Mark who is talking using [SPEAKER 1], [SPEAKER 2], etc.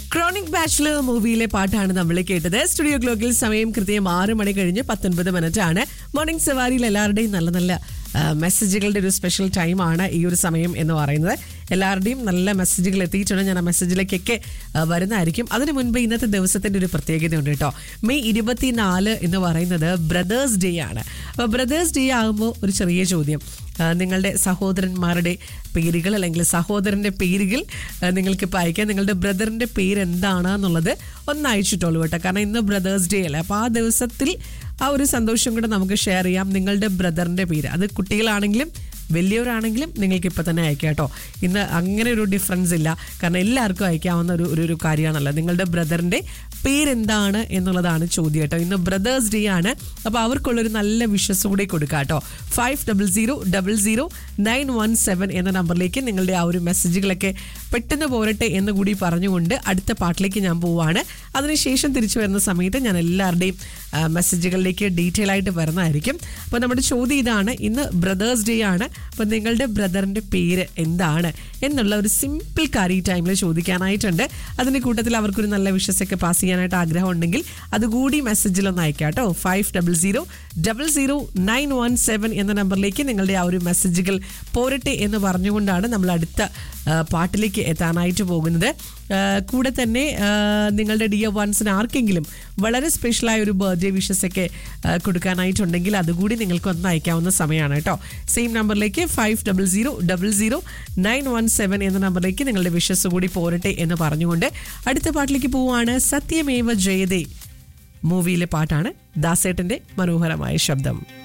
[SPEAKER 1] chronic bachelor മൂവിയിലെ പാട്ടാണ് നമ്മൾ കേട്ടത് സ്റ്റുഡിയോ ഗ്ലോക്കിൽ സമയം കൃത്യം ആറ് മണി കഴിഞ്ഞ് പത്തൊൻപത് മിനിറ്റ് ആണ് മോർണിംഗ് സവാരിയിൽ എല്ലാവരുടെയും നല്ല നല്ല ആ, മെസ്സേജുകളുടെ ഒരു സ്പെഷ്യൽ ടൈമാണ് ഈ ഒരു സമയം എന്ന് പറയുന്നത് എല്ലാവരുടെയും നല്ല മെസ്സേജുകൾ എത്തിയിട്ടുണ്ട് ഞാൻ ആ മെസ്സേജിലേക്കൊക്കെ ആ, വരുന്നതായിരിക്കും അതിനു മുൻപ് ഇന്നത്തെ ദിവസത്തിന്റെ ഒരു പ്രത്യേകതയുണ്ട് കേട്ടോ മെയ് ഇരുപത്തിനാല് എന്ന് പറയുന്നത് ബ്രദേഴ്സ് ഡേ ആണ് അപ്പോൾ ബ്രദേഴ്സ് ഡേ ആകുമ്പോൾ ഒരു ചെറിയ ചോദ്യം ആ, നിങ്ങളുടെ സഹോദരന്മാരുടെ പേരുകൾ അല്ലെങ്കിൽ സഹോദരന്റെ പേരുകൾ ആ, നിങ്ങൾക്കിപ്പോൾ അയക്കാം നിങ്ങളുടെ ബ്രദറിന്റെ പേര് എന്താണ് എന്നുള്ളത് ഒന്ന് അയച്ചിട്ടുള്ളൂ കേട്ടോ കാരണം ഇന്ന് ബ്രദേഴ്സ് ഡേ അല്ലേ അപ്പോൾ ആ ദിവസത്തിൽ ആ ഒരു സന്തോഷം കൂടെ നമുക്ക് ഷെയർ ചെയ്യാം നിങ്ങളുടെ ബ്രദറിന്റെ പേര് അത് കുട്ടികളാണെങ്കിലും വലിയവരാണെങ്കിലും നിങ്ങൾക്ക് ഇപ്പം തന്നെ അയക്കാം കേട്ടോ ഇന്ന് അങ്ങനെ ഒരു ഡിഫറൻസ് ഇല്ല കാരണം എല്ലാവർക്കും അയക്കാവുന്ന ഒരു ഒരു- ഒരു കാര്യമാണല്ലോ നിങ്ങളുടെ ബ്രദറിന്റെ പേരെന്താണ് എന്നുള്ളതാണ് ചോദ്യം കേട്ടോ ഇന്ന് ബ്രദേഴ്സ് ഡേ ആണ് അപ്പോൾ അവർക്കുള്ളൊരു നല്ല വിശ്വസ് കൂടി കൊടുക്കാം കേട്ടോ five double zero double zero nine one seven എന്ന നമ്പറിലേക്ക് നിങ്ങളുടെ ആ ഒരു മെസ്സേജുകളൊക്കെ പെട്ടെന്ന് പോരട്ടെ എന്ന് കൂടി പറഞ്ഞുകൊണ്ട് അടുത്ത പാട്ടിലേക്ക് ഞാൻ പോവാണ് അതിനുശേഷം തിരിച്ചു വരുന്ന സമയത്ത് ഞാൻ എല്ലാവരുടെയും ആ, മെസ്സേജുകളിലേക്ക് ഡീറ്റെയിൽ ആയിട്ട് വരുന്നതായിരിക്കും അപ്പോൾ നമ്മുടെ ചോദ്യം ഇതാണ് ഇന്ന് ബ്രദേഴ്സ് ഡേ ആണ് അപ്പോൾ നിങ്ങളുടെ ബ്രദറിൻ്റെ പേര് എന്താണ് എന്നുള്ള ഒരു സിമ്പിൾ കാര്യം ഈ ടൈമിൽ ചോദിക്കാനായിട്ടുണ്ട് അതിൻ്റെ കൂട്ടത്തിൽ അവർക്കൊരു നല്ല വിശ്വസൊക്കെ പാസ് ചെയ്യാനായിട്ട് ആഗ്രഹം ഉണ്ടെങ്കിൽ അതുകൂടി മെസ്സേജിലൊന്ന് അയക്കാം കേട്ടോ five double zero double zero nine one seven എന്ന നമ്പറിലേക്ക് നിങ്ങളുടെ ആ ഒരു മെസ്സേജുകൾ പോരട്ടെ എന്ന് പറഞ്ഞുകൊണ്ടാണ് നമ്മൾ അടുത്ത ആ, പാട്ടിലേക്ക് എത്താനായിട്ട് പോകുന്നത് ആ, കൂടെ തന്നെ ആ, നിങ്ങളുടെ ഡിയർ വൺസിന് ആർക്കെങ്കിലും വളരെ സ്പെഷ്യലായ ഒരു ബർത്ത്ഡേ വിഷസ് ഒക്കെ ആ, കൊടുക്കാനായിട്ടുണ്ടെങ്കിൽ അതുകൂടി നിങ്ങൾക്ക് ഒന്ന് അയക്കാവുന്ന സമയമാണ് കേട്ടോ സെയിം നമ്പറിലേക്ക് five double zero double zero nine one seven എന്ന നമ്പറിലേക്ക് നിങ്ങളുടെ വിഷസ് കൂടി പോരട്ടെ എന്ന് പറഞ്ഞുകൊണ്ട് അടുത്ത പാട്ടിലേക്ക് പോവുകയാണ് സത്യമേവ ജയതേ മൂവിയിലെ പാട്ടാണ് ദാസേട്ടന്റെ മനോഹരമായ ശബ്ദം